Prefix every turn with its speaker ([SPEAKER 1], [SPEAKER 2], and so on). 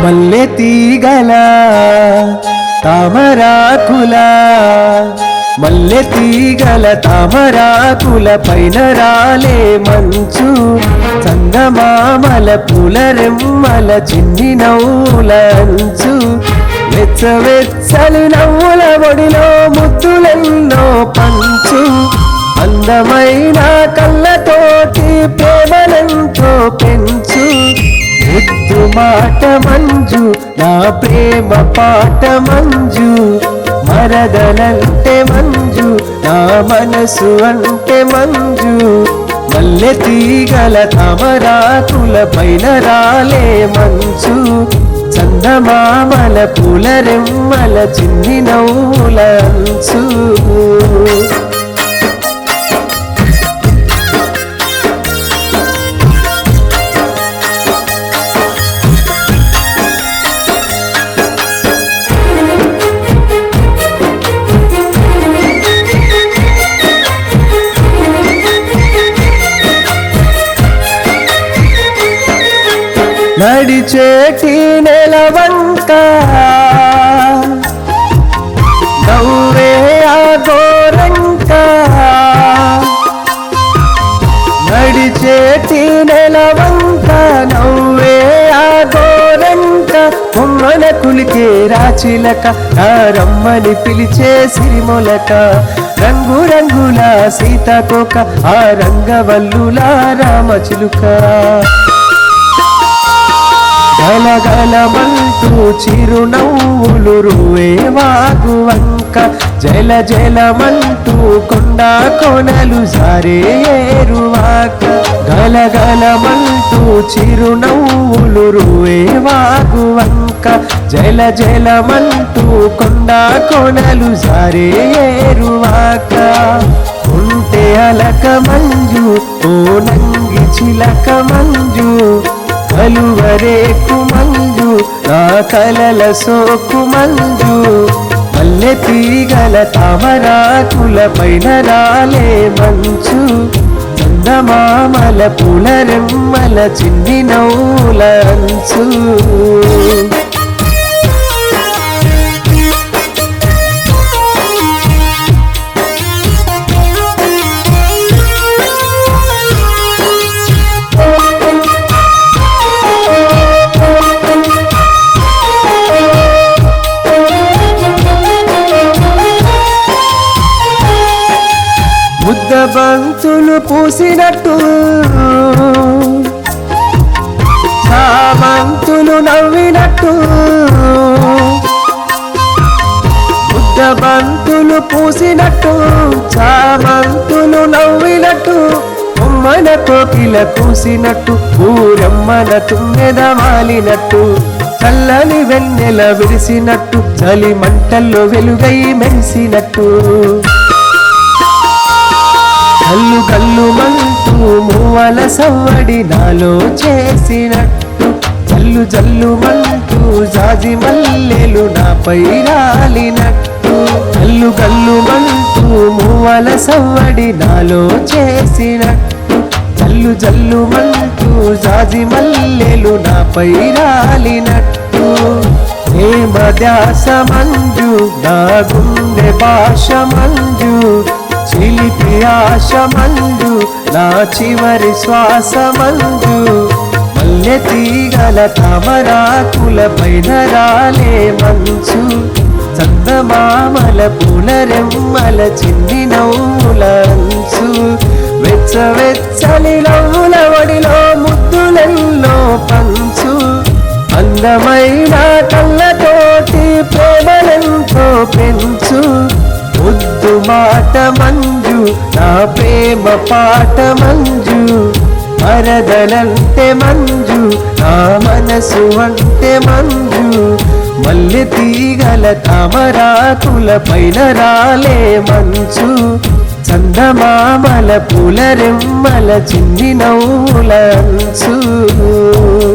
[SPEAKER 1] మల్లె తీగల తామరాకుల మల్లె తీగల తామరాకుల పైన రాలే మంచు చందమామల పూల రెమ్మల చిన్ని నవ్వుల అంచు వెచ్చ వెచ్చని నవ్వుల ఒడిలో ముద్దులెన్నో పంచు అందమైన కళ్ళతోటి ప్రేమలెంతో పెంచు ముద్దు మాట మంజు నా ప్రేమ పాట మంజు మరదలంటే మంజు నా మనసు అంటే మంజు మల్లె తీగల తమరాకుల పైన రాలే మంచు చందమామల పూల రెమ్మల చిన్ని నవ్వుల అంచు నడిచేటి నెలవంక నవ్వే ఆ గోరంక నడిచేటి నెలవంక నవ్వే ఆ గోరంక బొమ్మన కులికే రాచిలక ఆ రమ్మని పిలిచే సిరిమొలక రంగు రంగుల సీతాకోక ఆ రంగవల్లుల రామచిలుక గలగలమంటూ చిరునవ్వులు రువే వాగు వంక జల జలమంటూ కొండ కొనలు సారే ఏరువాక గలగలమంటూ చిరునవ్వులు రువే వాగు వంక జల జలమంటూ కొండ కొనలు సారే ఏరువాక ఉంటే అలక మంజు ఓ నంగి చిలక మంజు కలువరేకు మంజు నా కలల సోకు మంజు మల్లె తీగల తామరాకుల పైన రాలే మంచు చందమామల పూల రెమ్మల చిన్ని నవ్వుల అంచు ముద్ద బంతులు పూసినట్టు చామంతులు నవ్వినట్టు ముద్ద బంతులు పూసినట్టు చామంతులు నవ్వినట్టు బొమ్మన కోకిల కూసినట్టు ఊరమ్మన తుమ్మెద వాలినట్టు చల్లని వెన్నెల విరిసినట్టు చలి మంటల్లో వెలుగై మెరిసినట్టు కల్లు కల్లు మంటూ మూవల సవ్వడి నాలో చేసినట్టు జల్లు జల్లు మంటూ జాజి మల్లెలు నాపై రాలినట్టు కల్లు కల్లు మంటూ మూవల సవ్వడి నాలో చేసినట్టు జల్లు జల్లు మంటూ జాజి మల్లెలు నాపై రాలినట్టు ప్రేమ ధ్యాస మంజు నా గుండె భాష మంజు చిలిపి ఆశ మంజు నా చివరి శ్వాస మంజు మల్లె తీగల తామరాకుల పైన రాలే మంచు చందమామల పూల రెమ్మల చిన్ని నవ్వుల అంచు వెచ్చ వెచ్చని నవ్వుల ఒడిలో ముద్దులెన్నో పంచు అందమైన కళ్ళతోటి ప్రేమలెంతో పెంచు ముద్దు మాట మంజు నా ప్రేమ పాట మంజు మరదలంటే మంజు నా మనసు అంటే మంజు మల్లె తీగల తామరాకుల పైన రాలే మంచు చందమామల పూల రెమ్మల చిన్ని నవ్వుల అంచు